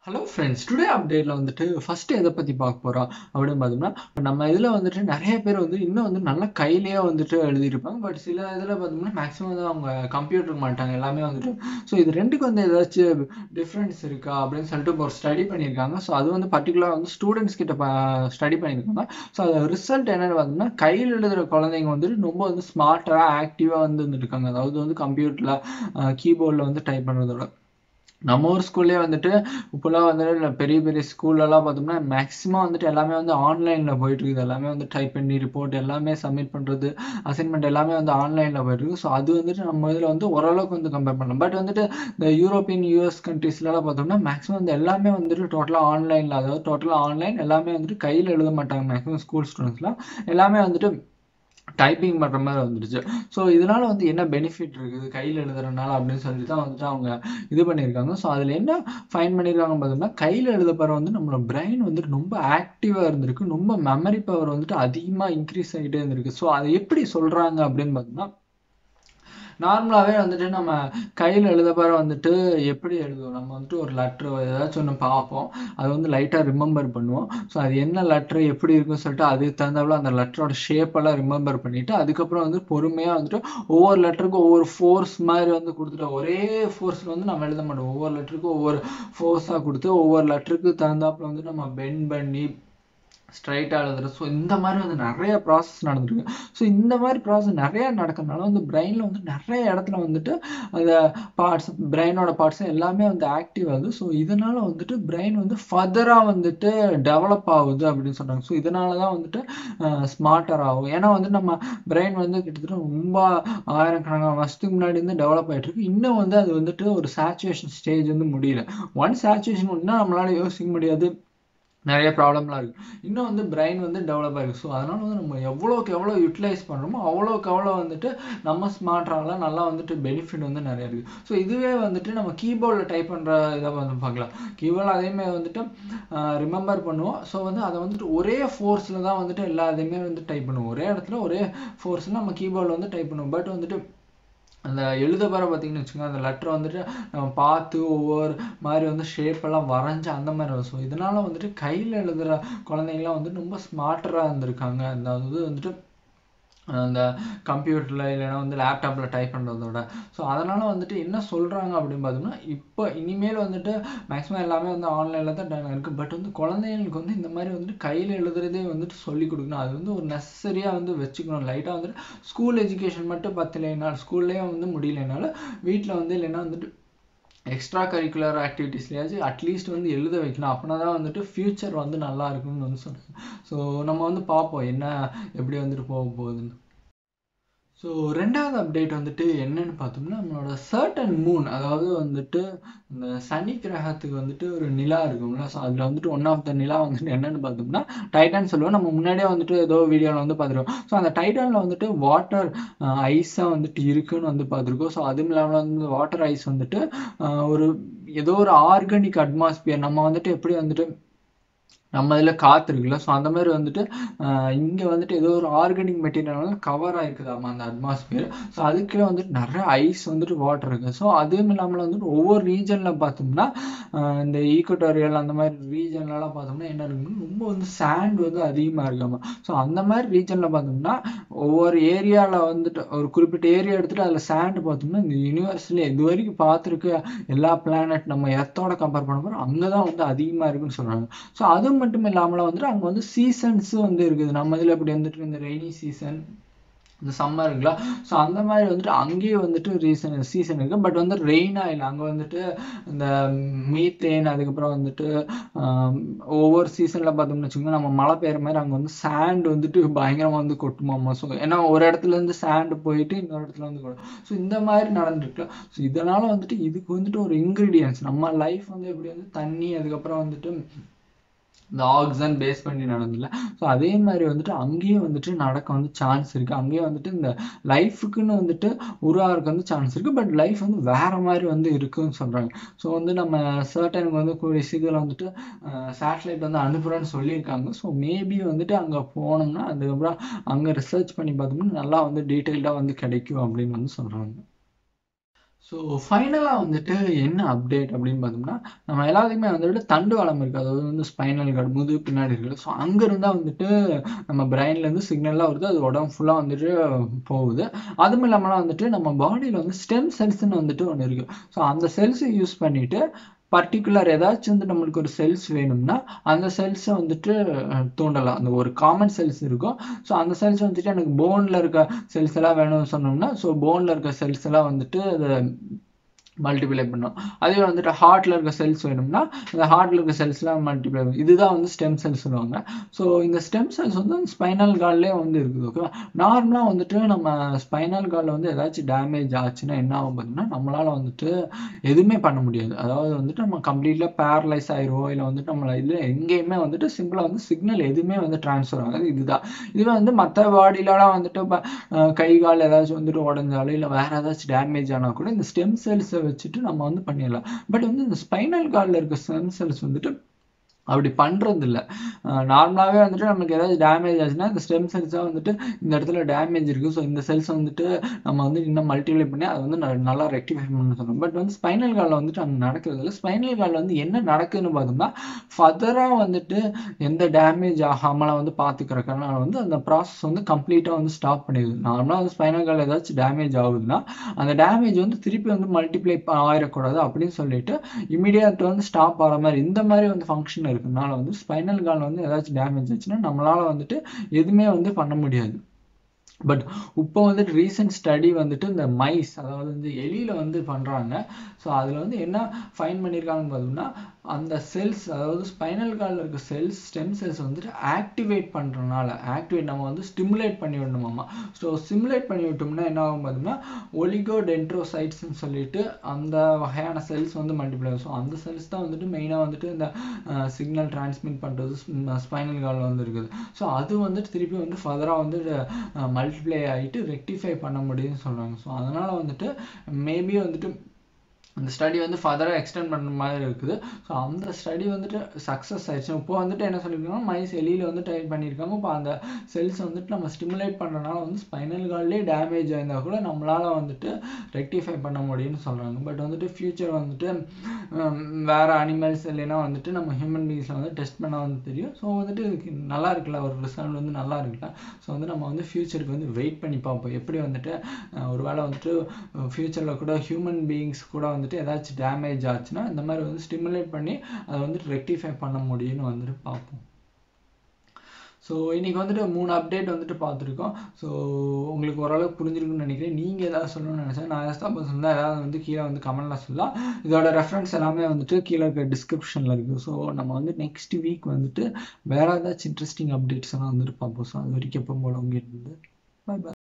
hello friends today அப்டேட்டில் வந்துட்டு first எதை பற்றி பார்க்க போகிறோம் அப்படின்னு பார்த்தோம்னா இப்ப நம்ம இதில் வந்துட்டு நிறைய பேர் வந்து இன்னும் வந்து நல்லா கையிலேயே வந்துட்டு எழுதியிருப்பாங்க பட் சில இதில் பார்த்தோம்னா மேக்ஸிமம் வந்து அவங்க கம்ப்யூட்டருக்கு மாட்டாங்க எல்லாமே வந்துட்டு ஸோ இது ரெண்டுக்கு வந்து ஏதாச்சும் டிஃப்ரென்ஸ் இருக்கா அப்படின்னு சொல்லிட்டு இப்போ ஒரு ஸ்டடி பண்ணியிருக்காங்க ஸோ அது வந்து பர்டிகுலராக வந்து ஸ்டூடெண்ட்ஸ் கிட்ட ஸ்டடி பண்ணியிருக்காங்க ஸோ அது ரிசல்ட் என்னென்னு பார்த்தோம்னா கையில் எழுதுகிற குழந்தைங்க வந்துட்டு ரொம்ப வந்து ஸ்மார்ட்டாக ஆக்டிவாக வந்து இருந்துருக்காங்க அதாவது வந்து கம்ப்யூட்டரில் கீபோர்டில் வந்து டைப் பண்ணுறதோட நம்ம ஊர் ஸ்கூல்லே வந்துட்டு இப்போலாம் வந்துட்டு பெரிய பெரிய ஸ்கூல்லலாம் பார்த்தோம்னா மேக்ஸிமம் வந்துட்டு எல்லாமே வந்து ஆன்லைனில் போயிட்டு இருக்குது எல்லாமே வந்து டைப் பண்ணி ரிப்போர்ட் எல்லாமே சப்மிட் பண்ணுறது அசைன்மெண்ட் எல்லாமே வந்து ஆன்லைனில் போயிட்டு இருக்குது ஸோ அது வந்துட்டு நம்ம இதில் வந்து ஓரளவுக்கு வந்து கம்பேர் பண்ணலாம் பட் வந்துட்டு இந்த யூரோப்பியன் யூஎஸ் கண்ட்ரீஸ்லாம் பார்த்தோம்னா மேக்ஸிமம் வந்து எல்லாமே வந்துட்டு டோட்டலாக ஆன்லைனில் அதாவது டோட்டலாக ஆன்லைன் எல்லாமே வந்துட்டு கையில் எழுத மாட்டாங்க மேக்ஸிமம் ஸ்கூல் ஸ்டூடெண்ட்ஸ்லாம் எல்லாமே வந்துட்டு டைப்பிங் பண்ணுற மாதிரி வந்துடுச்சு ஸோ இதனால் வந்து என்ன பெனிஃபிட் இருக்குது கையில் எழுதுறதுனால அப்படின்னு சொல்லி தான் வந்துட்டு அவங்க இது பண்ணியிருக்காங்க ஸோ அதில் என்ன ஃபைன் பண்ணியிருக்காங்க பார்த்தோம்னா கையில் எழுத பவர் வந்து நம்மளோட பிரெயின் வந்துட்டு ரொம்ப ஆக்டிவாக இருந்திருக்கு ரொம்ப மெமரி பவர் வந்துட்டு அதிகமாக இன்க்ரீஸ் ஆகிட்டே இருந்திருக்கு ஸோ அதை எப்படி சொல்கிறாங்க அப்படின்னு பார்த்தோம்னா நார்மலாகவே வந்துட்டு நம்ம கையில் எழுதப்பார வந்துட்டு எப்படி எழுதுவோம் நம்ம வந்துட்டு ஒரு லெட்ரு ஏதாச்சும் ஒன்று பார்ப்போம் அது வந்து லைட்டாக ரிமெம்பர் பண்ணுவோம் ஸோ அது என்ன லெட்ரு எப்படி இருக்குன்னு சொல்லிட்டு அதுக்கு தகுந்தாப்புல அந்த லெட்டரோட ஷேப்பெல்லாம் ரிமெம்பர் பண்ணிவிட்டு அதுக்கப்புறம் வந்து பொறுமையாக வந்துட்டு ஒவ்வொரு லெட்டருக்கும் ஒவ்வொரு ஃபோர்ஸ் மாதிரி வந்து கொடுத்துட்டு ஒரே ஃபோர்ஸில் வந்து நம்ம எழுத மாட்டோம் ஒவ்வொரு லெட்டருக்கும் ஒவ்வொரு ஃபோர்ஸாக கொடுத்து ஒவ்வொரு லெட்டருக்கு தகுந்தாப்புல வந்து நம்ம பெண்ட் பண்ணி ஸ்ட்ரைட்டாக எழுதுறது ஸோ இந்த மாதிரி வந்து நிறைய ப்ராசஸ் நடந்துருக்கு ஸோ இந்த மாதிரி ப்ராசஸ் நிறைய நடக்கிறதுனால வந்து பிரெயினில் வந்து நிறைய இடத்துல வந்துட்டு அந்த பார்ட்ஸ் பிரெயினோட பார்ட்ஸ் எல்லாமே வந்து ஆக்டிவ் ஆகுது ஸோ இதனால் வந்துட்டு பிரெயின் வந்து ஃபர்தராக வந்துட்டு டெவலப் ஆகுது அப்படின்னு சொல்கிறாங்க ஸோ இதனால தான் வந்துட்டு ஸ்மார்ட்டர் ஆகும் ஏன்னா வந்து நம்ம பிரெயின் வந்து கிட்டத்தட்ட ரொம்ப ஆயிரக்கணக்கான வருஷத்துக்கு முன்னாடி வந்து டெவலப் ஆகிட்டு இருக்கு இன்னும் வந்து அது வந்துட்டு ஒரு சேச்சுவேஷன் ஸ்டேஜ் வந்து முடியல ஒன் சேச்சுவேஷன் ஒன்றா நம்மளால யோசிக்க முடியாது நிறைய ப்ராப்ளம்லாம் இருக்குது இன்னும் வந்து பிரெயின் வந்து டெவலப் ஆகிருக்கு ஸோ அதனால் வந்து நம்ம எவ்வளோக்கு எவ்வளோ யூட்டிலைஸ் பண்ணுறோமோ அவ்வளோக்கு எவ்வளோ வந்துட்டு நம்ம ஸ்மார்ட்டாகலாம் நல்லா வந்துட்டு பெனிஃபிட் வந்து நிறைய இருக்குது ஸோ இதுவே வந்துட்டு நம்ம கீபோர்டில் டைப் பண்ணுற இதை வந்து பார்க்கலாம் கீபோர்டில் அதேமாதிரி வந்துட்டு ரிமெம்பர் பண்ணுவோம் ஸோ வந்து அதை வந்துட்டு ஒரே ஃபோர்ஸில் தான் வந்துட்டு எல்லா இதையுமே வந்து டைப் பண்ணுவோம் ஒரே இடத்துல ஒரே ஃபோர்ஸில் நம்ம கீபோர்டில் வந்து டைப் பண்ணுவோம் பட் வந்துட்டு அந்த எழுத வர பார்த்தீங்கன்னு வச்சுக்கோங்க அந்த லெட்டர் வந்துட்டு நம்ம பார்த்து ஒவ்வொரு மாதிரி வந்து ஷேப்பெல்லாம் வரைஞ்சி அந்த மாதிரி வரும் ஸோ இதனால் வந்துட்டு கையில் எழுதுகிற குழந்தைங்களாம் வந்துட்டு ரொம்ப ஸ்மார்ட்டராக இருந்திருக்காங்க அதாவது வந்துட்டு அந்த கம்ப்யூட்டரில் இல்லைன்னா வந்து லேப்டாப்பில் டைப் பண்ணுறதோட ஸோ அதனால் வந்துட்டு என்ன சொல்கிறாங்க அப்படின்னு பார்த்தோம்னா இப்போ இனிமேல் வந்துட்டு மேக்ஸிமம் எல்லாமே வந்து ஆன்லைனில் தான் இருக்குது பட் வந்து குழந்தைங்களுக்கு வந்து இந்த மாதிரி வந்துட்டு கையில் எழுதுறதே வந்துட்டு சொல்லி கொடுக்கணும் அது வந்து ஒரு நெசசரியாக வந்து வச்சுக்கணும் லைட்டாக வந்துட்டு ஸ்கூல் எஜுகேஷன் மட்டும் பத்தலைனாலும் ஸ்கூல்லேயே வந்து முடியலைனாலும் வீட்டில் வந்து இல்லைன்னா வந்துட்டு எக்ஸ்ட்ரா கரிக்குலர் ஆக்டிவிட்டீஸ்லையாச்சும் அட்லீஸ்ட் வந்து எழுத வைக்கணும் அப்படின்னா தான் வந்துட்டு ஃப்யூச்சர் வந்து நல்லா இருக்கும்னு வந்து சொல்லுங்கள் ஸோ நம்ம வந்து பார்ப்போம் என்ன எப்படி வந்துட்டு போக போகுதுன்னு ஸோ ரெண்டாவது அப்டேட் வந்துட்டு என்னன்னு பார்த்தோம்னா நம்மளோட சர்டன் மூன் அதாவது வந்துட்டு இந்த சனி கிரகத்துக்கு வந்துட்டு ஒரு நிலா இருக்கும்ல ஸோ அதில் வந்துட்டு ஒன் ஆஃப் த நிலா வந்துட்டு என்னென்னு பார்த்தோம்னா டைட்டான் சொல்லுவோம் நம்ம முன்னாடியே வந்துட்டு ஏதோ வீடியோவில் வந்து பார்த்துருவோம் ஸோ அந்த டைட்டானில் வந்துட்டு வாட்டர் ஐஸாக வந்துட்டு இருக்குன்னு வந்து பார்த்துருக்கோம் ஸோ அதுவும் இல்லாமல் வந்து வாட்டர் ஐஸ் வந்துட்டு ஒரு ஏதோ ஒரு ஆர்கானிக் அட்மாஸ்பியர் நம்ம வந்துட்டு எப்படி வந்துட்டு நம்ம இதில் காற்று இருக்குல்ல ஸோ அந்த மாதிரி வந்துட்டு இங்கே வந்துட்டு ஏதோ ஒரு ஆர்கானிக் மெட்டீரியல்னால கவர் ஆகிருக்குதாமா அந்த அட்மாஸ்பியர் ஸோ அதுக்கே வந்துட்டு நிறைய ஐஸ் வந்துட்டு வாட்டர் இருக்குது ஸோ அதுவும் இல்லாமல் வந்துட்டு ஒவ்வொரு ரீஜனில் பார்த்தோம்னா இந்த ஈக்குவட்டோரியல் அந்த மாதிரி ரீஜன்லலாம் பார்த்தோம்னா என்ன இருக்குன்னு ரொம்ப வந்து சாண்ட் வந்து அதிகமாக இருக்காமா ஸோ அந்த மாதிரி ரீஜனில் பார்த்தோம்னா ஒவ்வொரு ஏரியாவில் வந்துட்டு ஒரு குறிப்பிட்ட ஏரியா எடுத்துகிட்டு அதில் சாண்ட் பார்த்தோம்னா இந்த யூனிவர்ஸில் இது வரைக்கும் பார்த்துருக்க எல்லா பிளானட் நம்ம எர்த்தோட கம்பேர் பண்ண போகிறோம் அங்கே தான் வந்து அதிகமாக இருக்குன்னு சொல்கிறாங்க ஸோ அது மட்டும் இல்லாமல் வந்துட்டு அங்கே வந்து சீசன்ஸும் வந்து இருக்குது நம்ம இதில் இப்படி வந்துட்டு இந்த ரெய்னி சீசன் இந்த சம்மர் இருக்குல்ல ஸோ அந்த மாதிரி வந்துட்டு அங்கேயே வந்துட்டு ரீசன் சீசன் இருக்குது பட் வந்து ரெயினாக இல்லை அங்கே வந்துட்டு இந்த மீத்தேன் அதுக்கப்புறம் வந்துட்டு ஒவ்வொரு சீசனில் பார்த்தோம்னு வச்சுக்கோங்க நம்ம மழை பெய்கிற மாதிரி அங்கே வந்து சாண்ட் வந்துட்டு பயங்கரமாக வந்து கொட்டுமாமா ஸோ ஏன்னா ஒரு இடத்துலேருந்து சாண்டு போயிட்டு இன்னொரு இடத்துல வந்து கொடும் ஸோ இந்த மாதிரி நடந்துருக்குல ஸோ இதனால் வந்துட்டு இதுக்கு வந்துட்டு ஒரு இன்க்ரீடியன்ஸ் நம்ம லைஃப் வந்து எப்படி வந்து தண்ணி அதுக்கப்புறம் வந்துட்டு இந்த ஆக்சன் பேஸ் பண்ணி நடந்ததில்ல ஸோ அதே மாதிரி வந்துட்டு அங்கேயும் வந்துட்டு நடக்க வந்து சான்ஸ் இருக்குது அங்கேயும் வந்துட்டு இந்த லைஃபுக்குன்னு வந்துட்டு உருவாகிறதுக்கு வந்து சான்ஸ் இருக்குது பட் லைஃப் வந்து வேறு மாதிரி வந்து இருக்குன்னு சொல்கிறாங்க ஸோ வந்து நம்ம சர்டனுக்கு வந்து கூடிய சீக்கிரம் வந்துட்டு சேட்டலைட் வந்து அனுப்புகிறேன்னு சொல்லியிருக்காங்க ஸோ மேபி வந்துட்டு அங்கே போனோம்னா அதுக்கப்புறம் அங்கே ரிசர்ச் பண்ணி பார்த்தோம்னா நல்லா வந்து டீட்டெயில்டாக வந்து கிடைக்கும் அப்படின்னு வந்து சொல்கிறாங்க ஸோ ஃபைனலாக வந்துட்டு என்ன அப்டேட் அப்படின்னு பார்த்தோம்னா நம்ம எல்லாத்துக்குமே வந்துட்டு தண்டு வளம் இருக்குது அதாவது வந்து ஸ்பைனல் கார்டு முதுகு பின்னாடி இருக்குது ஸோ அங்கே இருந்தால் வந்துட்டு நம்ம பிரெயின்லேருந்து சிக்னல்லாம் வருது அது உடம்பு ஃபுல்லாக வந்துட்டு போகுது அதுவும் இல்லாமலாம் வந்துட்டு நம்ம பாடியில் வந்து ஸ்டெம் செல்ஸ்ன்னு வந்துட்டு ஒன்று இருக்குது ஸோ அந்த செல்ஸை யூஸ் பண்ணிவிட்டு பர்டிகுலர் ஏதாச்சும் வந்து நம்மளுக்கு ஒரு செல்ஸ் வேணும்னா அந்த செல்ஸை வந்துட்டு தூண்டலாம் அந்த ஒரு காமன் செல்ஸ் இருக்கும் ஸோ அந்த செல்ஸ் வந்துட்டு எனக்கு போனில் இருக்க செல்ஸ் எல்லாம் வேணும்னு சொன்னோம்னா ஸோ போனில் இருக்க செல்ஸ் எல்லாம் வந்துட்டு அதை மல்டிப்ளை பண்ணும் அதே வந்துட்டு ஹார்ட்டில் இருக்க செல்ஸ் வேணும்னா இந்த ஹார்ட்டில் இருக்க செல்ஸ்லாம் மல்டிப்ளை பண்ணும் இதுதான் வந்து ஸ்டெம் செல்ஸ் சொல்லுவாங்க ஸோ இந்த ஸ்டெம் செல்ஸ் வந்து ஸ்பைனல் கார்ட்லேயே வந்து இருக்குது ஓகேவா நார்மலாக வந்துட்டு நம்ம ஸ்பைனல் கார்டில் வந்து ஏதாச்சும் டேமேஜ் ஆச்சுன்னா என்ன ஆகும் பார்த்தீங்கன்னா நம்மளால் வந்துட்டு எதுவுமே பண்ண முடியாது அதாவது வந்துட்டு நம்ம கம்ப்ளீட்டாக பேரலைஸ் ஆயிடுவோம் இல்லை வந்துட்டு நம்மள இதில் எங்கேயுமே வந்துட்டு சிம்பிளாக வந்து சிக்னல் எதுவுமே வந்து ட்ரான்ஸ்ஃபர் ஆகாது இதுதான் இதுவே வந்து மற்ற பாடியிலலாம் வந்துட்டு இப்போ கை கால் ஏதாச்சும் வந்துட்டு உடஞ்சாலும் இல்லை வேறு ஏதாச்சும் டேமேஜ் ஆனால் கூட இந்த ஸ்டெம் செல்ஸை வச்சுட்டு நம்ம வந்து பண்ணிடலாம் பட் வந்து இந்த ஸ்பைனல் கார்டில் இருக்க ஸ்டெம் செல்ஸ் வந்துட்டு அப்படி பண்ணுறது இல்லை நார்மலாகவே வந்துட்டு நமக்கு ஏதாவது டேமேஜ் ஆச்சுன்னா இந்த ஸ்டெம் செல்ஸாக வந்துட்டு இந்த இடத்துல டேமேஜ் இருக்குது ஸோ இந்த செல்ஸை வந்துட்டு நம்ம வந்து இன்னும் மல்டிப்ளை பண்ணி அதை வந்து நல்லா ரெக்டிஃபை பண்ண சொன்னோம் பட் வந்து ஸ்பைனல் கார்டில் வந்துட்டு அங்கே நடக்கிறது இல்லை ஸ்பைனல் கார்டில் வந்து என்ன நடக்குதுன்னு பார்த்தோம்னா ஃபர்தராக வந்துட்டு எந்த டேமேஜ் ஆகாமலாம் வந்து பார்த்துக்கிறக்கனால வந்து அந்த ப்ராசஸ் வந்து கம்ப்ளீட்டாக வந்து ஸ்டாப் பண்ணிடுது நார்மலாக வந்து ஸ்பைனல் கார்டில் ஏதாச்சும் டேமேஜ் ஆகுதுன்னா அந்த டேமேஜ் வந்து திருப்பி வந்து மல்டிப்ளை ஆயிடக்கூடாது அப்படின்னு சொல்லிட்டு இமீடியட் வந்து ஸ்டாப் ஆகிற மாதிரி இந்த மாதிரி வந்து ஃபங்க்ஷன் இருக்கனால வந்து ஸ்பைனல் கார்டில் வந்து ஏதாச்சும் டேமேஜ் ஆச்சுன்னா நம்மளால் வந்துட்டு எதுவுமே வந்து பண்ண முடியாது பட் இப்போ வந்துட்டு ரீசெண்ட் ஸ்டடி வந்துட்டு இந்த மைஸ் அதாவது வந்து எலியில் வந்து பண்ணுறாங்க ஸோ அதில் வந்து என்ன ஃபைன் பண்ணியிருக்காங்கன்னு பார்த்தோம்னா அந்த செல்ஸ் அதாவது ஸ்பைனல் கார்டில் இருக்க செல்ஸ் ஸ்டெம் செல்ஸ் வந்துட்டு ஆக்டிவேட் பண்ணுறதுனால ஆக்டிவேட் நம்ம வந்து ஸ்டிமுலேட் பண்ணி விடணுமாமா ஸோ ஸ்டிமுலேட் பண்ணி விட்டோம்னா என்ன ஆகும் பார்த்தோம்னா ஒலிகோ டென்ட்ரோசைட்ஸ்னு சொல்லிட்டு அந்த வகையான செல்ஸ் வந்து மல்டிப்ளை ஸோ அந்த செல்ஸ் தான் வந்துட்டு மெயினாக வந்துட்டு இந்த சிக்னல் டிரான்ஸ்மிட் பண்ணுறது ஸ்பைனல் கார்டில் வந்து இருக்குது ஸோ அது வந்துட்டு திருப்பி வந்து ஃபர்தராக வந்து மல்டிப்ளை ஆகிட்டு ரெக்டிஃபை பண்ண முடியும்னு சொல்கிறாங்க ஸோ அதனால் வந்துட்டு மேபி வந்துட்டு அந்த ஸ்டடி வந்து ஃபர்தராக எக்ஸ்டெண்ட் பண்ணுற மாதிரி இருக்குது ஸோ அந்த ஸ்டடி வந்துட்டு சக்ஸஸ் ஆயிடுச்சு இப்போ வந்துட்டு என்ன சொல்லியிருக்காங்கன்னா மைஸ் எலியில் வந்து டைப் பண்ணியிருக்காங்க இப்போ அந்த செல்ஸ் வந்துட்டு நம்ம ஸ்டிமுலேட் பண்ணுறதுனால வந்து ஸ்பைனல் கார்ட்லேயே டேமேஜ் ஆயிருந்தால் கூட நம்மளால் வந்துட்டு ரெக்டிஃபை பண்ண முடியும்னு சொல்கிறாங்க பட் வந்துட்டு ஃப்யூச்சர் வந்துட்டு வேறு அனிமல்ஸ் இல்லைன்னா வந்துட்டு நம்ம ஹியூமன் பீங்ஸில் வந்து டெஸ்ட் பண்ண வந்து தெரியும் ஸோ வந்துட்டு இதுக்கு நல்லா இருக்குல்ல ஒரு ரிசல்ட் வந்து நல்லா இருக்குல்ல ஸோ வந்து நம்ம வந்து ஃப்யூச்சருக்கு வந்து வெயிட் பண்ணி பார்ப்போம் எப்படி வந்துட்டு ஒரு வேளை வந்துட்டு ஃப்யூச்சரில் கூட ஹியூமன் பீயிங்ஸ் கூட வந்து வந்துட்டு ஏதாச்சும் டேமேஜ் ஆச்சுன்னா இந்த மாதிரி வந்து ஸ்டிமுலேட் பண்ணி அதை வந்துட்டு ரெக்டிஃபை பண்ண முடியும்னு வந்துட்டு பார்ப்போம் ஸோ இன்றைக்கி வந்துட்டு மூணு அப்டேட் வந்துட்டு பார்த்துருக்கோம் ஸோ உங்களுக்கு ஓரளவுக்கு புரிஞ்சிருக்குன்னு நினைக்கிறேன் நீங்கள் ஏதாவது சொல்லணும்னு நினச்சேன் நான் ஏதாவது தப்பு சொன்னால் ஏதாவது வந்து கீழே வந்து கமெண்ட்டில் சொல்லலாம் இதோட ரெஃபரன்ஸ் எல்லாமே வந்துட்டு கீழே இருக்க டிஸ்கிரிப்ஷனில் இருக்குது ஸோ நம்ம வந்து நெக்ஸ்ட் வீக் வந்துட்டு வேறு ஏதாச்சும் இன்ட்ரெஸ்டிங் அப்டேட்ஸ் எல்லாம் வந்துட்டு பார்ப்போம் ஸோ அது வரைக்கும் எப்போ போல உங்ககிட்ட இருந்து பாய் பாய்